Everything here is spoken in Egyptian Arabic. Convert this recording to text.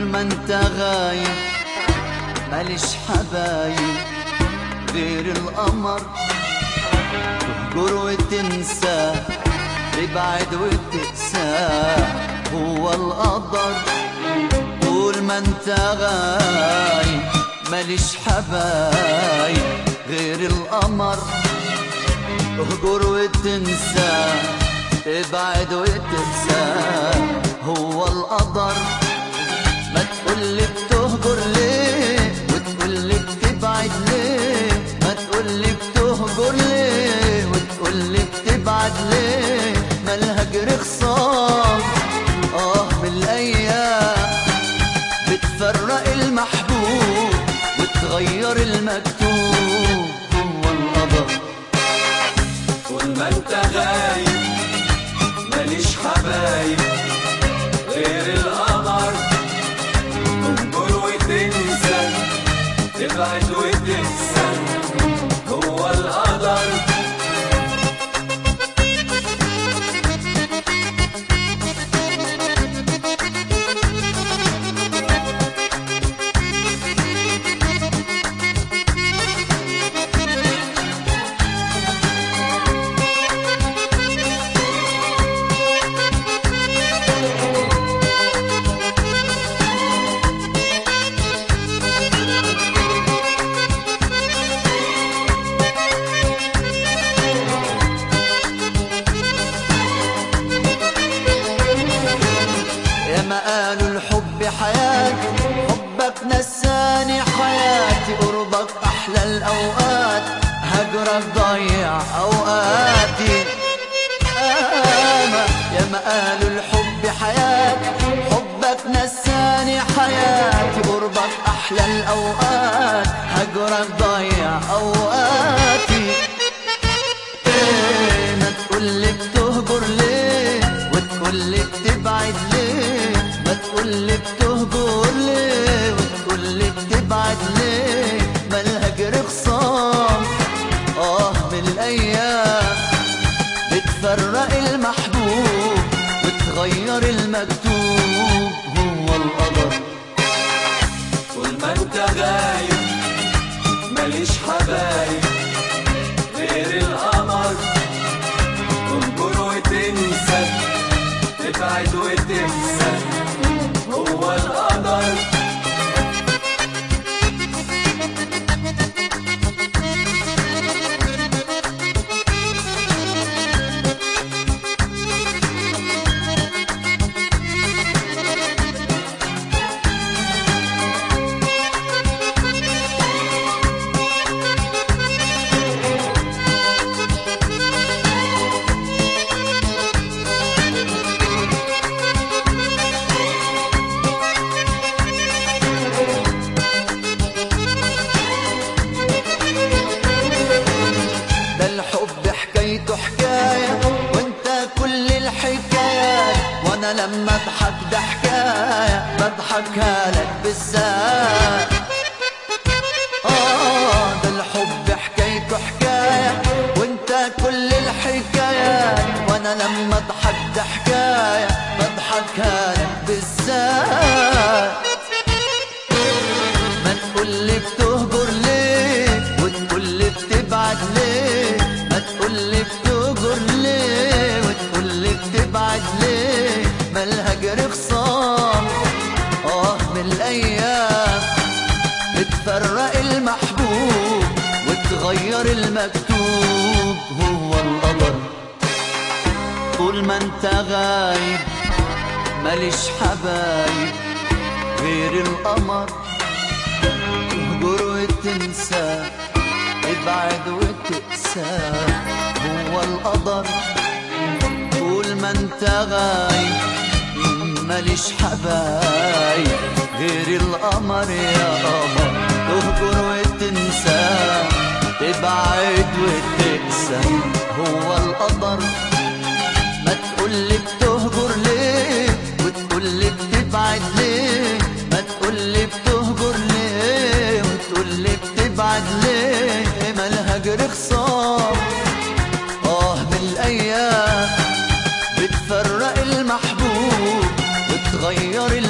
ما انت غايب ماليش حبايب غير القمر تهجر وتنسى تبعد وتقسى هو القدر طول ما انت غايب ماليش حبايب غير القمر تهجر وتنسى تبعد وتقسى هو القدر ما تقولي بتهجر ليه وتقولي بتبعد ليه ما تقولي بتهجر ليه وتقولي بتبعد ليه ما الهجر خصام اه بالايام بتفرق المحبوب وتغير المكتوب هو القدر طول ما انت غايب ماليش حبايب غير القمر تنكر وتنسى تبعد وتنسى هو القدر يا ما قالوا الحب حياتي حبك نساني حياتي قربك احلى الاوقات هجرك ضيع اوقاتي آما يا ما قالوا الحب حياتي حبك نساني حياتي قربك احلى الاوقات هجرك ضيع اوقاتي إيه ما تقولي بتهجر ليه وتقولي بتبعد ليه ما تقولي بتهجر ليه وتقولي بتبعد ليه ما الهجر خصام اه من الايام بتفرق المحبوب وتغير المكتوب هو القدر طول ما انت غايب ماليش حبايب غير القمر تنكر وتنسى تبعد وتنسى هو القدر ده الحب حكايته حكاية وانت كل الحكايات وانا لما اضحك ده حكاية بضحكها لك بالذات اه ده الحب حكايته حكاية وانت كل الحكايات وانا لما اضحك ده حكاية بضحكها لك بالذات ما تقولي بتهجر ليه وتقولي بتبعد ليه ما تقولي بتهجر ليه وتقولي بتبعد ليه ما الهجر خصام اه من الايام بتفرق المحبوب وتغير المكتوب هو القدر طول ما انت غايب ماليش حبايب غير القمر تهجر وتنسى تبعد وتقسى هو القدر طول ما انت غايب ماليش حبايب غير القمر يا قمر تهجر وتنسى تبعد وتقسى هو القدر ما تقولي بتهجر ليه وتقولي بتبعد ليه ما تقولي بتهجر ليه وتقولي بتبعد ليه ما الهجر خصام اه من الايام بتفرق المحبوب وتغير